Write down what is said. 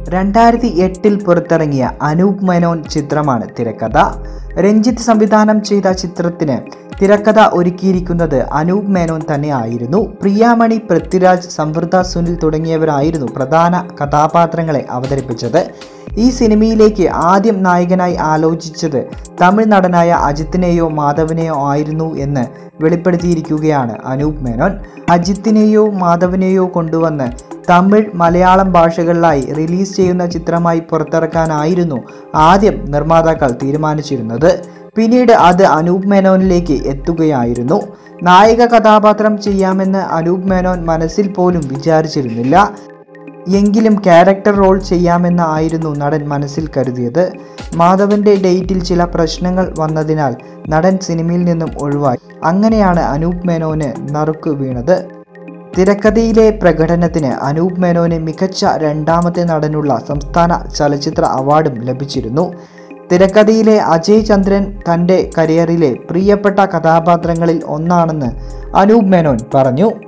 രണ്ടായിരത്തി എട്ടിൽ പുറത്തിറങ്ങിയ അനൂപ് മേനോൻ ചിത്രമാണ് തിരക്കഥ രഞ്ജിത്ത് സംവിധാനം ചെയ്ത ചിത്രത്തിന് തിരക്കഥ ഒരുക്കിയിരിക്കുന്നത് അനൂപ് മേനോൻ തന്നെ ആയിരുന്നു പ്രിയാമണി പൃഥ്വിരാജ് സംവൃത സുനിൽ തുടങ്ങിയവരായിരുന്നു പ്രധാന കഥാപാത്രങ്ങളെ അവതരിപ്പിച്ചത് ഈ സിനിമയിലേക്ക് ആദ്യം നായകനായി ആലോചിച്ചത് തമിഴ് നടനായ അജിത്തിനെയോ മാധവനെയോ ആയിരുന്നു എന്ന് വെളിപ്പെടുത്തിയിരിക്കുകയാണ് അനൂപ് മേനോൻ അജിത്തിനെയോ മാധവനെയോ കൊണ്ടുവന്ന് തമിഴ് മലയാളം ഭാഷകളിലായി റിലീസ് ചെയ്യുന്ന ചിത്രമായി പുറത്തിറക്കാനായിരുന്നു ആദ്യം നിർമ്മാതാക്കൾ തീരുമാനിച്ചിരുന്നത് പിന്നീട് അത് അനൂപ് മേനോനിലേക്ക് എത്തുകയായിരുന്നു നായിക കഥാപാത്രം ചെയ്യാമെന്ന് അനൂപ് മേനോൻ മനസ്സിൽ പോലും വിചാരിച്ചിരുന്നില്ല എങ്കിലും ക്യാരക്ടർ റോൾ ചെയ്യാമെന്ന് ആയിരുന്നു നടൻ മനസ്സിൽ കരുതിയത് മാധവന്റെ ഡേറ്റിൽ ചില പ്രശ്നങ്ങൾ വന്നതിനാൽ നടൻ സിനിമയിൽ നിന്നും ഒഴിവായി അങ്ങനെയാണ് അനൂപ് മേനോന് നറുക്ക് വീണത് തിരക്കഥയിലെ പ്രകടനത്തിന് അനൂപ് മേനോന് മികച്ച രണ്ടാമത്തെ നടനുള്ള സംസ്ഥാന ചലച്ചിത്ര അവാർഡും ലഭിച്ചിരുന്നു തിരക്കഥയിലെ അജയ് ചന്ദ്രൻ തൻ്റെ കരിയറിലെ പ്രിയപ്പെട്ട കഥാപാത്രങ്ങളിൽ ഒന്നാണെന്ന് അനൂപ് മേനോൻ പറഞ്ഞു